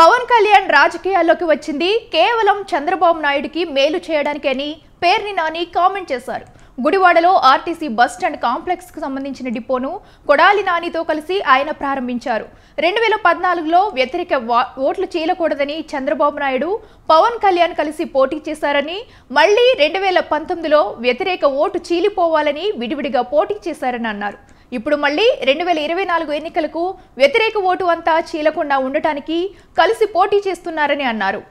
పవన్ కళ్యాణ్ రాజకీయాల్లోకి వచ్చింది కేవలం చంద్రబాబు నాయుడికి మేలు చేయడానికి అని పేర్ని నాని కామెంట్ చేశారు గుడివాడలో ఆర్టీసీ బస్ స్టాండ్ కాంప్లెక్స్ కు సంబంధించిన డిపోను కొడాలి నానితో కలిసి ఆయన ప్రారంభించారు రెండు వేల పద్నాలుగులో వ్యతిరేక వా- ఓట్లు చీలకూడదని చంద్రబాబు నాయుడు పవన్ కళ్యాణ్ కలిసి పోటీ చేశారని మళ్ళీ రెండు వేల పంతొమ్మిదిలో వ్యతిరేక ఓటు చీలిపోవాలని విడివిడిగా పోటీ చేశారని అన్నారు ఇప్పుడు మళ్ళీ రెండు వేల ఇరవై నాలుగు ఎన్నికలకు వ్యతిరేక ఓటు అంతా చీలకుండా ఉండటానికి కలిసి పోటీ చేస్తున్నారని అన్నారు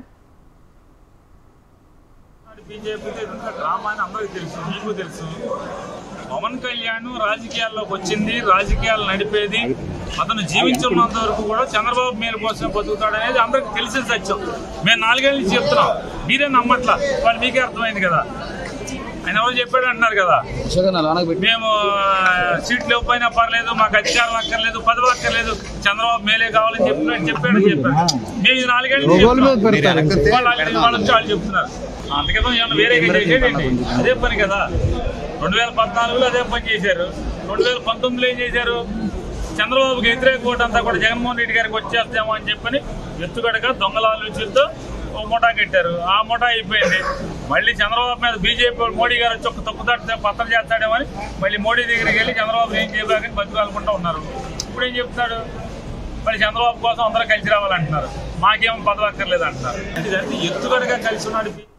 బీజేపీకి ఇదంతా డ్రామా అని అందరికీ తెలుసు మీకు తెలుసు పవన్ కళ్యాణ్ రాజకీయాల్లోకి వచ్చింది రాజకీయాలు నడిపేది అతను జీవించున్నంత వరకు కూడా చంద్రబాబు మేలు కోసం బతుకుతాడనేది అందరికి తెలిసిన సత్యం మేము నాలుగేళ్ళ నుంచి చెప్తున్నాం మీరే నమ్మట్లా వాళ్ళు మీకే అర్థమైంది కదా ఆయన ఎవరు చెప్పాడు అంటున్నారు కదా మేము ఆ, సీట్లు ఇవ్వకపోయినా పర్లేదు మాకు అధికారం అక్కర్లేదు పదవి అక్కర్లేదు చంద్రబాబు మేలే కావాలని చెప్పిన చెప్పాడు చెప్పాడు మేము ఇది నాలుగేళ్ళు నుంచి చెప్తున్నాం. వాళ్ళు వాళ్ళు వాళ్ళు వచ్చి వాళ్ళు చెప్తున్నారు అందుకే ఏమన్నా వేరేగా చేసేదండి అదే పని కదా రెండు వేల పద్నాలుగులో అదే పని చేశారు రెండు వేల పంతొమ్మిదిలో ఏం చేశారు చంద్రబాబుకి వ్యతిరేక ఓటు అంతా కూడా జగన్మోహన్ రెడ్డి గారికి వచ్చేస్తామో అని చెప్పని ఎత్తుగడగా దొంగల ఆలోచనతో ఓ ముఠా కట్టారు ఆ ముఠా అయిపోయింది మళ్ళీ చంద్రబాబు మీద బీజేపీ వాళ్ళు మోడీ గారు వచ్చి ఒక తప్పుదాటితే పత్రం చేస్తాడేమో అని మళ్ళీ మోడీ దగ్గరికి వెళ్ళి చంద్రబాబు ఏం చేయలేకని బతుకాలనుకుంటూ ఉన్నారు ఇప్పుడు ఏం చెప్తాడు మరి చంద్రబాబు కోసం అందరూ కలిసి రావాలంటున్నారు మాకేమో పదవి అక్కర్లేదు అంటున్నారు ఇదంతా ఎత్తుగడగా కలిసి ఉన్నాడు